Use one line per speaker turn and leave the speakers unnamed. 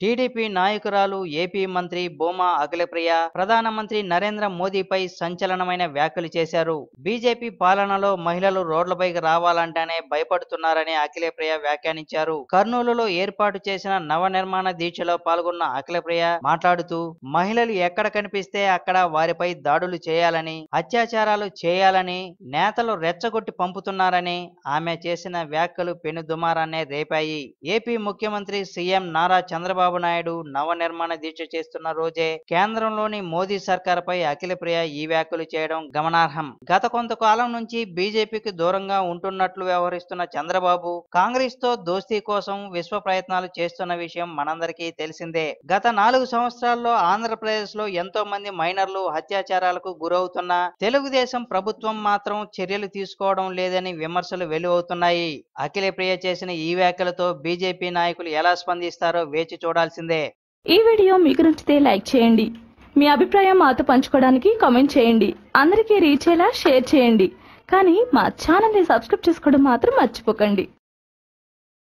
TDP నాయకురాలు AP మంత్రి బోమా అఖిలప్రియ ప్రధానమంత్రి నరేంద్ర మోదీపై సంచలనమైన వ్యాఖ్యలు చేశారు బీజేపీ పాలనలో మహిళలు రోడ్లపైకి రావాలంటేనే భయపడుతున్నారని అఖిలప్రియ వ్యాఖ్యానించారు కర్నూలులో ఏర్పాటు చేసిన నవనిర్మాణ దీక్షలో పాల్గొన్న అఖిలప్రియ మాట్లాడుతూ మహిళలు ఎక్కడ కనిపిస్తే అక్కడ వారిపై దాడులు చేయాలని అత్యాచారాలు చేయాలని నేతలు రెచ్చగొట్టి పంపుతున్నారని ఆమె చేసిన వ్యాఖ్యలు పెనుదుమారాన్నే రేపాయి ఏపీ ముఖ్యమంత్రి సీఎం నారా చంద్రబాబు నాయుడు నవనిర్మాణ దీక్ష చేస్తున్న రోజే కేంద్రంలోని మోదీ సర్కార్పై అఖిలప్రియ ఈ వ్యాఖ్యలు చేయడం గమనార్హం గత కొంతకాలం నుంచి బీజేపీకి దూరంగా ఉంటున్నట్లు వ్యవహరిస్తున్న చంద్రబాబు కాంగ్రెస్ తో దోస్తీ కోసం విశ్వ ప్రయత్నాలు చేస్తున్న విషయం మనందరికీ తెలిసిందే గత నాలుగు సంవత్సరాల్లో ఆంధ్రప్రదేశ్ లో ఎంతో మంది మైనర్లు అత్యాచారాలకు గురవుతున్నా తెలుగుదేశం ప్రభుత్వం మాత్రం చర్యలు తీసుకోవడం లేదని విమర్శలు వెలువవుతున్నాయి అఖిలప్రియ చేసిన ఈ వ్యాఖ్యలతో బీజేపీ నాయకులు ఎలా స్పందిస్తారో వేచి చూడాల్సిందే
ఈ వీడియో మీకు నచ్చితే లైక్ చేయండి మీ అభిప్రాయం మాతో పంచుకోవడానికి కామెంట్ చేయండి అందరికీ రీచ్ అయ్యేలా షేర్ చేయండి కానీ మా ఛానల్ని సబ్స్క్రైబ్ చేసుకోవడం మాత్రం మర్చిపోకండి